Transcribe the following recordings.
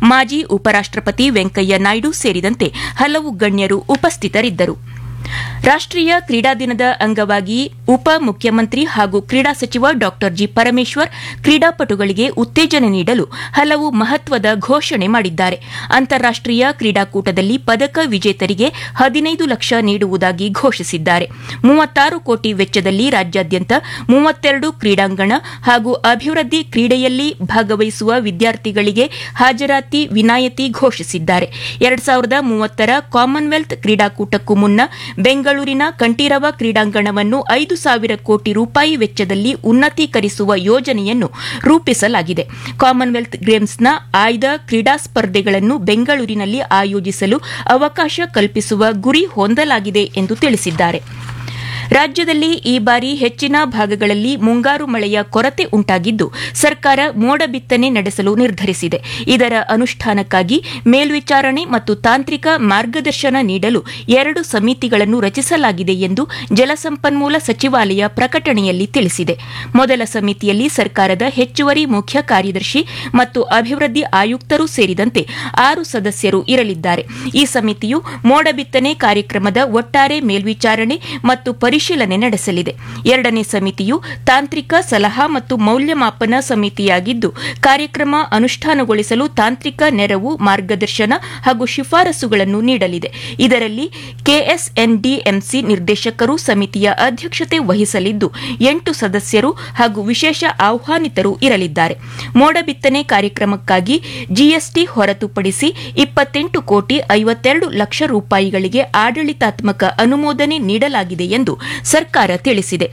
ಮಾಜಿ ಉಪರಾಷ್ಟಪತಿ ವೆಂಕಯ್ಯ ನಾಯ್ಡು ಸೇರಿದಂತೆ ಹಲವು ಗಣ್ಯರು ಉಪಸ್ಥಿತರಿದ್ದರು ರಾಷ್ಟೀಯ ಕ್ರೀಡಾ ದಿನದ ಅಂಗವಾಗಿ ಉಪ ಮುಖ್ಯಮಂತ್ರಿ ಹಾಗೂ ಕ್ರೀಡಾ ಸಚಿವ ಡಾ ಜಿ ಪರಮೇಶ್ವರ್ ಕ್ರೀಡಾಪಟುಗಳಿಗೆ ಉತ್ತೇಜನ ನೀಡಲು ಹಲವು ಮಹತ್ವದ ಘೋಷಣೆ ಮಾಡಿದ್ದಾರೆ ಅಂತಾರಾಷ್ಟೀಯ ಕ್ರೀಡಾಕೂಟದಲ್ಲಿ ಪದಕ ವಿಜೇತರಿಗೆ ಹದಿನೈದು ಲಕ್ಷ ನೀಡುವುದಾಗಿ ಘೋಷಿಸಿದ್ದಾರೆ ಮೂವತ್ತಾರು ಕೋಟಿ ವೆಚ್ಚದಲ್ಲಿ ರಾಜ್ಯಾದ್ಯಂತ ಮೂವತ್ತೆರಡು ಕ್ರೀಡಾಂಗಣ ಹಾಗೂ ಅಭಿವೃದ್ಧಿ ಕ್ರೀಡೆಯಲ್ಲಿ ಭಾಗವಹಿಸುವ ವಿದ್ಯಾರ್ಥಿಗಳಿಗೆ ಹಾಜರಾತಿ ವಿನಾಯಿತಿ ಘೋಷಿಸಿದ್ದಾರೆ ಎರಡ್ ಸಾವಿರದ ಮೂವತ್ತರ ಕಾಮನ್ವೆಲ್ತ್ ಕ್ರೀಡಾಕೂಟಕ್ಕೂ ಮುನ್ನ ಬೆಂಗಳೂರಿನ ಕಂಠೀರವ ಕ್ರೀಡಾಂಗಣವನ್ನು ಐದು ಸಾವಿರ ಕೋಟಿ ರೂಪಾಯಿ ವೆಚ್ಚದಲ್ಲಿ ಉನ್ನತೀಕರಿಸುವ ಯೋಜನೆಯನ್ನು ರೂಪಿಸಲಾಗಿದೆ ಕಾಮನ್ವೆಲ್ತ್ ಗೇಮ್ಸ್ನ ಆಯ್ದ ಕ್ರೀಡಾ ಸ್ಪರ್ಧೆಗಳನ್ನು ಬೆಂಗಳೂರಿನಲ್ಲಿ ಆಯೋಜಿಸಲು ಅವಕಾಶ ಕಲ್ಪಿಸುವ ಗುರಿ ಹೊಂದಲಾಗಿದೆ ಎಂದು ತಿಳಿಸಿದ್ದಾರೆ ರಾಜ್ಯದಲ್ಲಿ ಈ ಬಾರಿ ಹೆಚ್ಚಿನ ಭಾಗಗಳಲ್ಲಿ ಮುಂಗಾರು ಮಳೆಯ ಕೊರತೆ ಉಂಟಾಗಿದ್ದು ಸರ್ಕಾರ ಮೋಡ ಬಿತ್ತನೆ ನಡೆಸಲು ನಿರ್ಧರಿಸಿದೆ ಇದರ ಅನುಷ್ಠಾನಕ್ಕಾಗಿ ಮೇಲ್ವಿಚಾರಣೆ ಮತ್ತು ತಾಂತ್ರಿಕ ಮಾರ್ಗದರ್ಶನ ನೀಡಲು ಎರಡು ಸಮಿತಿಗಳನ್ನು ರಚಿಸಲಾಗಿದೆ ಎಂದು ಜಲಸಂಪನ್ಮೂಲ ಸಚಿವಾಲಯ ಪ್ರಕಟಣೆಯಲ್ಲಿ ತಿಳಿಸಿದೆ ಮೊದಲ ಸಮಿತಿಯಲ್ಲಿ ಸರ್ಕಾರದ ಹೆಚ್ಚುವರಿ ಮುಖ್ಯ ಕಾರ್ಯದರ್ಶಿ ಮತ್ತು ಅಭಿವೃದ್ಧಿ ಆಯುಕ್ತರು ಸೇರಿದಂತೆ ಆರು ಸದಸ್ಯರು ಇರಲಿದ್ದಾರೆ ಈ ಸಮಿತಿಯು ಮೋಡ ಬಿತ್ತನೆ ಕಾರ್ಯಕ್ರಮದ ಒಟ್ಟಾರೆ ಮೇಲ್ವಿಚಾರಣೆ ಮತ್ತು ಪರಿಶೀಲನೆ ನಡೆಸಲಿದೆ ಎರಡನೇ ಸಮಿತಿಯು ತಾಂತ್ರಿಕ ಸಲಹಾ ಮತ್ತು ಮೌಲ್ಯಮಾಪನ ಸಮಿತಿಯಾಗಿದ್ದು ಕಾರ್ಯಕ್ರಮ ಅನುಷ್ಠಾನಗೊಳಿಸಲು ತಾಂತ್ರಿಕ ನೆರವು ಮಾರ್ಗದರ್ಶನ ಹಾಗೂ ಶಿಫಾರಸುಗಳನ್ನು ನೀಡಲಿದೆ ಇದರಲ್ಲಿ ಕೆಎಸ್ಎನ್ಡಿಎಂಸಿ ನಿರ್ದೇಶಕರು ಸಮಿತಿಯ ಅಧ್ಯಕ್ಷತೆ ವಹಿಸಲಿದ್ದು ಎಂಟು ಸದಸ್ಯರು ಹಾಗೂ ವಿಶೇಷ ಆಹ್ವಾನಿತರು ಇರಲಿದ್ದಾರೆ ಮೋಡ ಬಿತ್ತನೆ ಕಾರ್ಯಕ್ರಮಕ್ಕಾಗಿ ಜಿಎಸ್ಟಿ ಹೊರತುಪಡಿಸಿ ಇಪ್ಪತ್ತೆಂಟು ಕೋಟಿ ಐವತ್ತೆರಡು ಲಕ್ಷ ರೂಪಾಯಿಗಳಿಗೆ ಆಡಳಿತಾತ್ಮಕ ಅನುಮೋದನೆ ನೀಡಲಾಗಿದೆ ಎಂದು ಸರ್ಕಾರ ತಿಳಿಸಿದೆ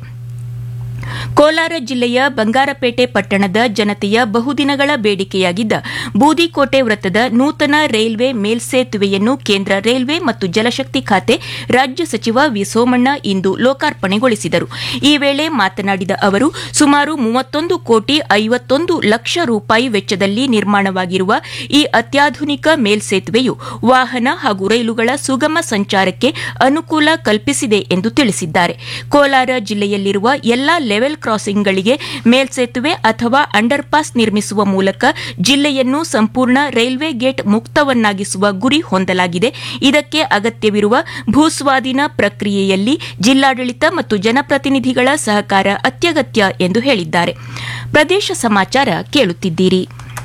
ಕೋಲಾರ ಜಿಲ್ಲೆಯ ಬಂಗಾರಪೇಟೆ ಪಟ್ಟಣದ ಜನತೆಯ ಬಹುದಿನಗಳ ಬೇಡಿಕೆಯಾಗಿದ್ದ ಬೂದಿಕೋಟೆ ವೃತ್ತದ ನೂತನ ರೈಲ್ವೆ ಮೇಲ್ಸೇತುವೆಯನ್ನು ಕೇಂದ್ರ ರೈಲ್ವೆ ಮತ್ತು ಜಲಶಕ್ತಿ ಖಾತೆ ರಾಜ್ಯ ಸಚಿವ ವಿ ಸೋಮಣ್ಣ ಇಂದು ಲೋಕಾರ್ಪಣೆಗೊಳಿಸಿದರು ಈ ವೇಳೆ ಮಾತನಾಡಿದ ಅವರು ಸುಮಾರು ಮೂವತ್ತೊಂದು ಕೋಟಿ ಐವತ್ತೊಂದು ಲಕ್ಷ ರೂಪಾಯಿ ವೆಚ್ಚದಲ್ಲಿ ನಿರ್ಮಾಣವಾಗಿರುವ ಈ ಅತ್ಯಾಧುನಿಕ ಮೇಲ್ಸೇತುವೆಯು ವಾಹನ ಹಾಗೂ ರೈಲುಗಳ ಸುಗಮ ಸಂಚಾರಕ್ಕೆ ಅನುಕೂಲ ಕಲ್ಪಿಸಿದೆ ಎಂದು ತಿಳಿಸಿದ್ದಾರೆ ಕೋಲಾರ ಜಿಲ್ಲೆಯಲ್ಲಿರುವ ಎಲ್ಲಾ ಲೆವೆಲ್ ಕ್ರಾಸಿಂಗ್ಗಳಿಗೆ ಮೇಲ್ಸೇತುವೆ ಅಥವಾ ಅಂಡರ್ಪಾಸ್ ನಿರ್ಮಿಸುವ ಮೂಲಕ ಜಿಲ್ಲೆಯನ್ನು ಸಂಪೂರ್ಣ ರೈಲ್ವೆ ಗೇಟ್ ಮುಕ್ತವನ್ನಾಗಿಸುವ ಗುರಿ ಹೊಂದಲಾಗಿದೆ ಇದಕ್ಕೆ ಅಗತ್ಯವಿರುವ ಭೂಸ್ವಾಧೀನ ಪ್ರಕ್ರಿಯೆಯಲ್ಲಿ ಜಿಲ್ಲಾಡಳಿತ ಮತ್ತು ಜನಪ್ರತಿನಿಧಿಗಳ ಸಹಕಾರ ಅತ್ಯಗತ್ಯ ಎಂದು ಹೇಳಿದ್ದಾರೆ ಪ್ರದೇಶ ಸಮಾಚಾರ ಕೇಳುತ್ತಿದ್ದೀರಿ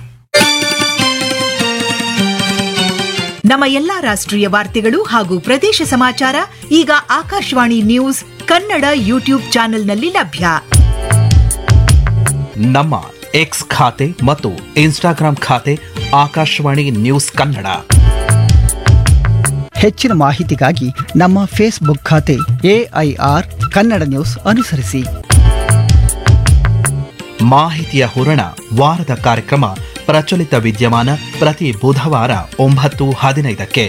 ನಮ್ಮ ಎಲ್ಲಾ ರಾಷ್ಟ್ರೀಯ ವಾರ್ತೆಗಳು ಹಾಗೂ ಪ್ರದೇಶ ಸಮಾಚಾರ ಈಗ ಆಕಾಶವಾಣಿ ನ್ಯೂಸ್ ಕನ್ನಡ ಯೂಟ್ಯೂಬ್ ಚಾನೆಲ್ನಲ್ಲಿ ಲಭ್ಯ ನಮ್ಮ ಎಕ್ಸ್ ಖಾತೆ ಮತ್ತು ಇನ್ಸ್ಟಾಗ್ರಾಂ ಖಾತೆ ಆಕಾಶವಾಣಿ ನ್ಯೂಸ್ ಕನ್ನಡ ಹೆಚ್ಚಿನ ಮಾಹಿತಿಗಾಗಿ ನಮ್ಮ ಫೇಸ್ಬುಕ್ ಖಾತೆ ಎಐಆರ್ ಕನ್ನಡ ನ್ಯೂಸ್ ಅನುಸರಿಸಿ ಮಾಹಿತಿಯ ಹೂರಣ ವಾರದ ಕಾರ್ಯಕ್ರಮ ಪ್ರಚಲಿತ ವಿದ್ಯಮಾನ ಪ್ರತಿ ಬುಧವಾರ ಒಂಬತ್ತು ಹದಿನೈದಕ್ಕೆ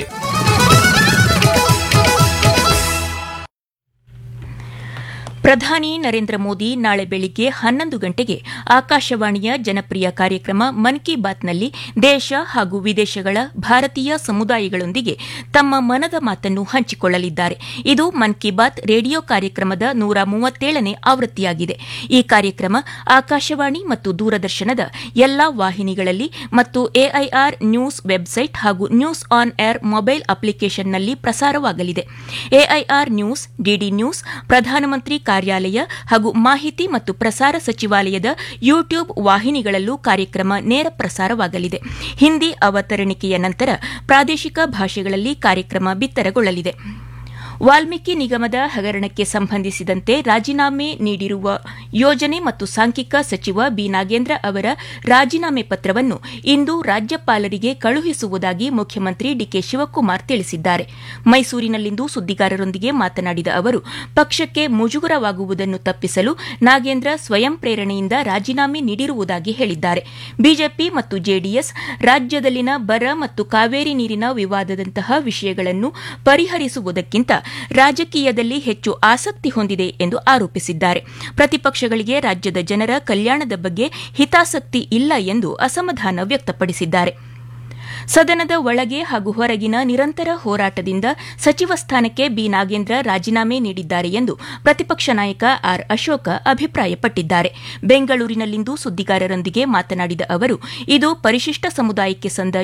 ಪ್ರಧಾನಿ ನರೇಂದ್ರ ಮೋದಿ ನಾಳೆ ಬೆಳಿಗ್ಗೆ ಹನ್ನೊಂದು ಗಂಟೆಗೆ ಆಕಾಶವಾಣಿಯ ಜನಪ್ರಿಯ ಕಾರ್ಯಕ್ರಮ ಮನ್ ಕಿ ಬಾತ್ನಲ್ಲಿ ದೇಶ ಹಾಗೂ ವಿದೇಶಗಳ ಭಾರತೀಯ ಸಮುದಾಯಗಳೊಂದಿಗೆ ತಮ್ಮ ಮನದ ಮಾತನ್ನು ಹಂಚಿಕೊಳ್ಳಲಿದ್ದಾರೆ ಇದು ಮನ್ ಕಿ ಬಾತ್ ರೇಡಿಯೋ ಕಾರ್ಯಕ್ರಮದ ನೂರ ಮೂವತ್ತೇಳನೇ ಆವೃತ್ತಿಯಾಗಿದೆ ಈ ಕಾರ್ಯಕ್ರಮ ಆಕಾಶವಾಣಿ ಮತ್ತು ದೂರದರ್ಶನದ ಎಲ್ಲಾ ವಾಹಿನಿಗಳಲ್ಲಿ ಮತ್ತು ಎಐಆರ್ ನ್ಯೂಸ್ ವೆಬ್ಸೈಟ್ ಹಾಗೂ ನ್ಯೂಸ್ ಆನ್ ಏರ್ ಮೊಬೈಲ್ ಅಪ್ಲಿಕೇಶನ್ನಲ್ಲಿ ಪ್ರಸಾರವಾಗಲಿದೆ ಎಐಆರ್ ನ್ಯೂಸ್ ಡಿಡಿ ನ್ಯೂಸ್ ಪ್ರಧಾನಮಂತ್ರಿ ಕಾರ್ಯಾಲಯ ಹಾಗೂ ಮಾಹಿತಿ ಮತ್ತು ಪ್ರಸಾರ ಸಚಿವಾಲಯದ ಯೂಟ್ಯೂಬ್ ವಾಹಿನಿಗಳಲ್ಲೂ ಕಾರ್ಯಕ್ರಮ ನೇರ ಪ್ರಸಾರವಾಗಲಿದೆ ಹಿಂದಿ ಅವತರಣಿಕೆಯ ನಂತರ ಪ್ರಾದೇಶಿಕ ಭಾಷೆಗಳಲ್ಲಿ ಕಾರ್ಯಕ್ರಮ ಬಿತ್ತರಗೊಳ್ಳಲಿದೆ ವಾಲ್ಮೀಕಿ ನಿಗಮದ ಹಗರಣಕ್ಕೆ ಸಂಬಂಧಿಸಿದಂತೆ ರಾಜೀನಾಮೆ ನೀಡಿರುವ ಯೋಜನೆ ಮತ್ತು ಸಾಂಖ್ಯಿಕ ಸಚಿವ ಬಿ ನಾಗೇಂದ್ರ ಅವರ ರಾಜೀನಾಮೆ ಪತ್ರವನ್ನು ಇಂದು ರಾಜ್ಯಪಾಲರಿಗೆ ಕಳುಹಿಸುವುದಾಗಿ ಮುಖ್ಯಮಂತ್ರಿ ಡಿಕೆ ಶಿವಕುಮಾರ್ ತಿಳಿಸಿದ್ದಾರೆ ಮೈಸೂರಿನಲ್ಲಿಂದು ಸುದ್ದಿಗಾರರೊಂದಿಗೆ ಮಾತನಾಡಿದ ಅವರು ಪಕ್ಷಕ್ಕೆ ಮುಜುಗರವಾಗುವುದನ್ನು ತಪ್ಪಿಸಲು ನಾಗೇಂದ್ರ ಸ್ವಯಂ ಪ್ರೇರಣೆಯಿಂದ ರಾಜೀನಾಮೆ ನೀಡಿರುವುದಾಗಿ ಹೇಳಿದ್ದಾರೆ ಬಿಜೆಪಿ ಮತ್ತು ಜೆಡಿಎಸ್ ರಾಜ್ಯದಲ್ಲಿನ ಬರ ಮತ್ತು ಕಾವೇರಿ ನೀರಿನ ವಿವಾದದಂತಹ ವಿಷಯಗಳನ್ನು ಪರಿಹರಿಸುವುದಕ್ಕಿಂತ ರಾಜಕೀಯದಲ್ಲಿ ಹೆಚ್ಚು ಆಸಕ್ತಿ ಹೊಂದಿದೆ ಎಂದು ಆರೋಪಿಸಿದ್ದಾರೆ ಪ್ರತಿಪಕ್ಷಗಳಿಗೆ ರಾಜ್ಯದ ಜನರ ಕಲ್ಯಾಣದ ಬಗ್ಗೆ ಹಿತಾಸಕ್ತಿ ಇಲ್ಲ ಎಂದು ಅಸಮಾಧಾನ ವ್ಯಕ್ತಪಡಿಸಿದ್ದಾರೆ ಸದನದ ಒಳಗೆ ಹಾಗೂ ಹೊರಗಿನ ನಿರಂತರ ಹೋರಾಟದಿಂದ ಸಚಿವ ಸ್ಥಾನಕ್ಕೆ ಬಿ ನಾಗೇಂದ್ರ ರಾಜೀನಾಮೆ ನೀಡಿದ್ದಾರೆ ಎಂದು ಪ್ರತಿಪಕ್ಷ ನಾಯಕ ಆರ್ ಅಶೋಕ ಅಭಿಪ್ರಾಯಪಟ್ಟಿದ್ದಾರೆ ಬೆಂಗಳೂರಿನಲ್ಲಿಂದು ಸುದ್ದಿಗಾರರೊಂದಿಗೆ ಮಾತನಾಡಿದ ಅವರು ಇದು ಪರಿಶಿಷ್ಟ ಸಮುದಾಯಕ್ಕೆ ಸಂದ